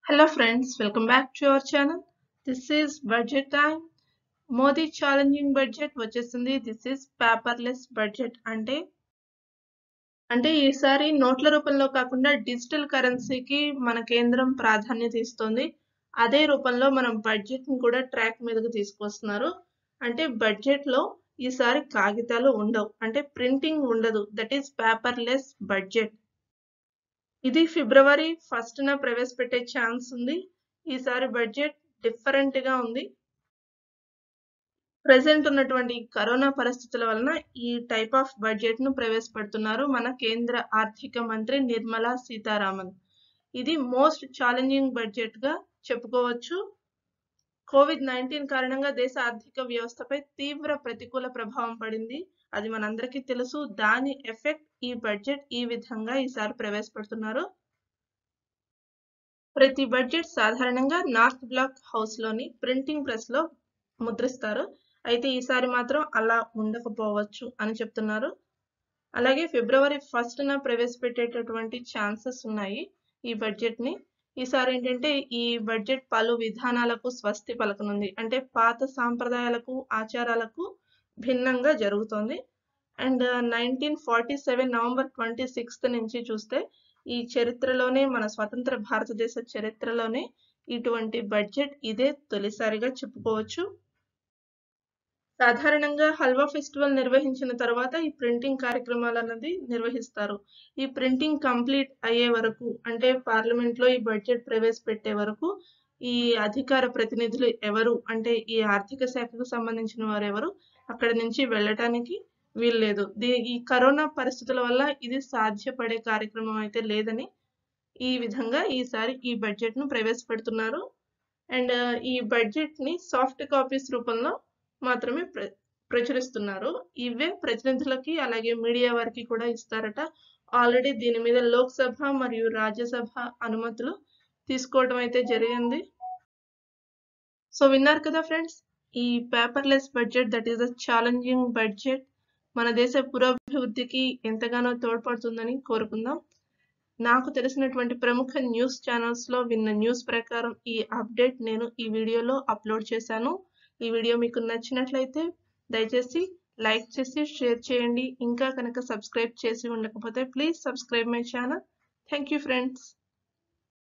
Hello friends, welcome back to our channel. This is budget time. Modi challenging budget వచ్చేసింది this is paperless budget అంటే అంటే ఈసారి నోట్ల రూపంలో కాకుండా డిజిటల్ కరెన్సీకి మన కేంద్రం ప్రాధాన్యత ఇస్తుంది అదే రూపంలో మనం బడ్జెట్ ని కూడా ట్రాక్ మీదకు తీసుకొస్తున్నారు అంటే బడ్జెట్ లో ఈసారి కాగితాలు ఉండవు అంటే ప్రింటింగ్ ఉండదు దట్ ఈస్ పేపర్లెస్ బడ్జెట్ ఇది ఫిబ్రవరి ఫస్ట్ న ప్రవేశపెట్టే ఛాన్స్ ఉంది ఈసారి బడ్జెట్ డిఫరెంట్ గా ఉంది ప్రజెంట్ ఉన్నటువంటి కరోనా పరిస్థితుల వలన ఈ టైప్ ఆఫ్ బడ్జెట్ ను ప్రవేశపెడుతున్నారు మన కేంద్ర ఆర్థిక మంత్రి నిర్మలా సీతారామన్ ఇది మోస్ట్ ఛాలెంజింగ్ బడ్జెట్ గా చెప్పుకోవచ్చు కోవిడ్ నైన్టీన్ కారణంగా దేశ ఆర్థిక వ్యవస్థపై తీవ్ర ప్రతికూల ప్రభావం పడింది అది మనందరికీ తెలుసు దాని ఎఫెక్ట్ ఈ బడ్జెట్ ఈ విధంగా ఈసారి ప్రవేశపెడుతున్నారు ప్రతి బడ్జెట్ సాధారణంగా నార్త్ బ్లాక్ హౌస్ లోని ప్రింటింగ్ ప్రెస్ లో ముద్రిస్తారు అయితే ఈసారి మాత్రం అలా ఉండకపోవచ్చు అని చెప్తున్నారు అలాగే ఫిబ్రవరి ఫస్ట్ న ప్రవేశపెట్టేటటువంటి ఛాన్సెస్ ఉన్నాయి ఈ బడ్జెట్ ని ఈసారి ఏంటంటే ఈ బడ్జెట్ పలు విధానాలకు స్వస్తి పలకనుంది అంటే పాత సాంప్రదాయాలకు ఆచారాలకు భిన్నంగా జరుగుతోంది and nineteen forty seven November twenty sixth నుంచి చూస్తే ఈ చరిత్రలోనే మన స్వతంత్ర భారతదేశ చరిత్రలోనే ఇటువంటి బడ్జెట్ ఇదే తొలిసారిగా చెప్పుకోవచ్చు సాధారణంగా హల్వా ఫెస్టివల్ నిర్వహించిన తర్వాత ఈ ప్రింటింగ్ కార్యక్రమాలు అన్నది నిర్వహిస్తారు ఈ ప్రింటింగ్ కంప్లీట్ అయ్యే వరకు అంటే పార్లమెంట్ లో ఈ బడ్జెట్ ప్రవేశపెట్టే వరకు ఈ అధికార ప్రతినిధులు ఎవరు అంటే ఈ ఆర్థిక శాఖకు సంబంధించిన వారు ఎవరు అక్కడ నుంచి వెళ్ళటానికి వీల్లేదు దీ ఈ కరోనా పరిస్థితుల వల్ల ఇది సాధ్యపడే కార్యక్రమం అయితే లేదని ఈ విధంగా ఈసారి ఈ బడ్జెట్ ను ప్రవేశపెడుతున్నారు అండ్ ఈ బడ్జెట్ ని సాఫ్ట్ కాపీస్ రూపంలో మాత్రమే ప్ర ప్రచురిస్తున్నారు ఇవే ప్రతినిధులకి అలాగే మీడియా వారికి కూడా ఇస్తారట ఆల్రెడీ దీని మీద లోక్సభ మరియు రాజ్యసభ అనుమతులు తీసుకోవడం అయితే జరిగింది సో విన్నారు కదా ఫ్రెండ్స్ ఈ paperless budget that is the challenging budget మన దేశ పురోభివృద్ధికి ఎంతగానో తోడ్పడుతుందని కోరుకుందాం నాకు తెలిసినటువంటి ప్రముఖ న్యూస్ ఛానల్స్ లో విన్న న్యూస్ ప్రకారం ఈ అప్డేట్ నేను ఈ వీడియోలో అప్లోడ్ చేశాను ఈ వీడియో మీకు నచ్చినట్లయితే దయచేసి లైక్ చేసి షేర్ చేయండి ఇంకా కనుక సబ్స్క్రైబ్ చేసి ఉండకపోతే please subscribe my channel thank you friends